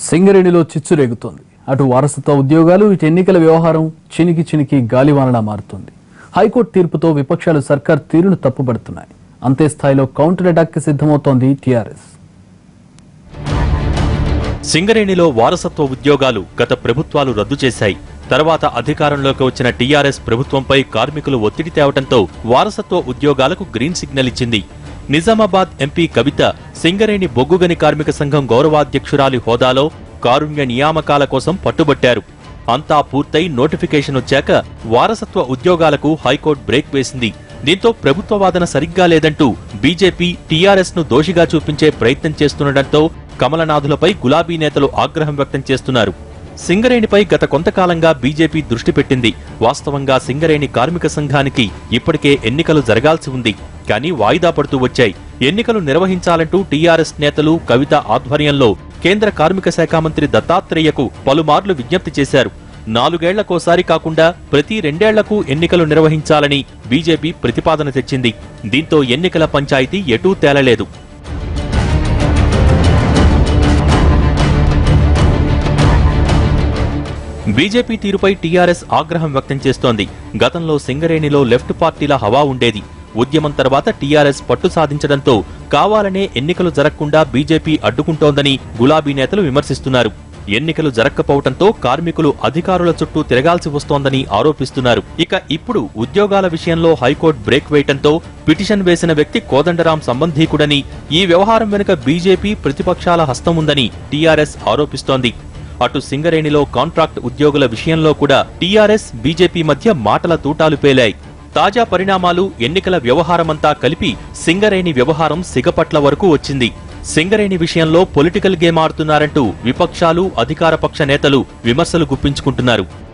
సింగరేణిలో చిచ్చు రేగుతోంది అటు వారసత్వ ఉద్యోగాలు ఇటు ఎన్నికల వ్యవహారం చినికి చినికి గాలివానలా మారుతుంది హైకోర్టు తీర్పుతో విపక్షాలు సర్కార్ తీరును తప్పుపడుతున్నాయి అంతే స్థాయిలో కౌంటర్ అటాక్కి సిద్ధమవుతోంది టీఆర్ఎస్ సింగరేణిలో వారసత్వ ఉద్యోగాలు గత ప్రభుత్వాలు రద్దు చేశాయి తర్వాత అధికారంలోకి వచ్చిన టీఆర్ఎస్ ప్రభుత్వంపై కార్మికులు ఒత్తిడి తేవటంతో వారసత్వ ఉద్యోగాలకు గ్రీన్ సిగ్నల్ ఇచ్చింది నిజామాబాద్ ఎంపీ కవిత సింగరేణి బొగ్గుగని కార్మిక సంఘం గౌరవాధ్యక్షురాలి హోదాలో కారుణ్య నియామకాల కోసం పట్టుబట్టారు అంతా పూర్తయి నోటిఫికేషన్ వచ్చాక వారసత్వ ఉద్యోగాలకు హైకోర్టు బ్రేక్ వేసింది దీంతో ప్రభుత్వ వాదన సరిగ్గా లేదంటూ బీజేపీ టీఆర్ఎస్ ను దోషిగా చూపించే ప్రయత్నం చేస్తుండటంతో కమలనాథులపై గులాబీ నేతలు ఆగ్రహం వ్యక్తం చేస్తున్నారు సింగరేణిపై గత కొంతకాలంగా బీజేపీ దృష్టి పెట్టింది వాస్తవంగా సింగరేణి కార్మిక సంఘానికి ఇప్పటికే ఎన్నికలు జరగాల్సి ఉంది కానీ వాయిదా పడుతూ వచ్చాయి ఎన్నికలు నిర్వహించాలంటూ టీఆర్ఎస్ నేతలు కవిత ఆధ్వర్యంలో కేంద్ర కార్మిక శాఖ మంత్రి దత్తాత్రేయకు పలుమార్లు విజ్ఞప్తి చేశారు నాలుగేళ్లకోసారి కాకుండా ప్రతి రెండేళ్లకు ఎన్నికలు నిర్వహించాలని బీజేపీ ప్రతిపాదన తెచ్చింది దీంతో ఎన్నికల పంచాయతీ ఎటూ తేలలేదు బీజేపీ తీరుపై టీఆర్ఎస్ ఆగ్రహం వ్యక్తం చేస్తోంది గతంలో సింగరేణిలో లెఫ్ట్ పార్టీల హవా ఉండేది ఉద్యమం తర్వాత టీఆర్ఎస్ పట్టు సాధించడంతో కావాలనే ఎన్నికలు జరగకుండా బీజేపీ అడ్డుకుంటోందని గులాబీ నేతలు విమర్శిస్తున్నారు ఎన్నికలు జరగకపోవడంతో కార్మికులు అధికారుల చుట్టూ తిరగాల్సి వస్తోందని ఆరోపిస్తున్నారు ఇక ఇప్పుడు ఉద్యోగాల విషయంలో హైకోర్టు బ్రేక్ వేయటంతో పిటిషన్ వేసిన వ్యక్తి కోదండరాం సంబంధీకుడని ఈ వ్యవహారం వెనుక బీజేపీ ప్రతిపక్షాల హస్తం ఉందని టీఆర్ఎస్ ఆరోపిస్తోంది అటు సింగరేణిలో కాంట్రాక్ట్ ఉద్యోగుల విషయంలో కూడా టీఆర్ఎస్ బీజేపీ మధ్య మాటల తూటాలు పేలాయి తాజా పరిణామాలు ఎన్నికల వ్యవహారమంతా కలిపి సింగరేణి వ్యవహారం సిగపట్ల వరకు వచ్చింది సింగరేణి విషయంలో పొలిటికల్ గేమ్ ఆడుతున్నారంటూ విపక్షాలు అధికారపక్ష నేతలు విమర్శలు గుప్పించుకుంటున్నారు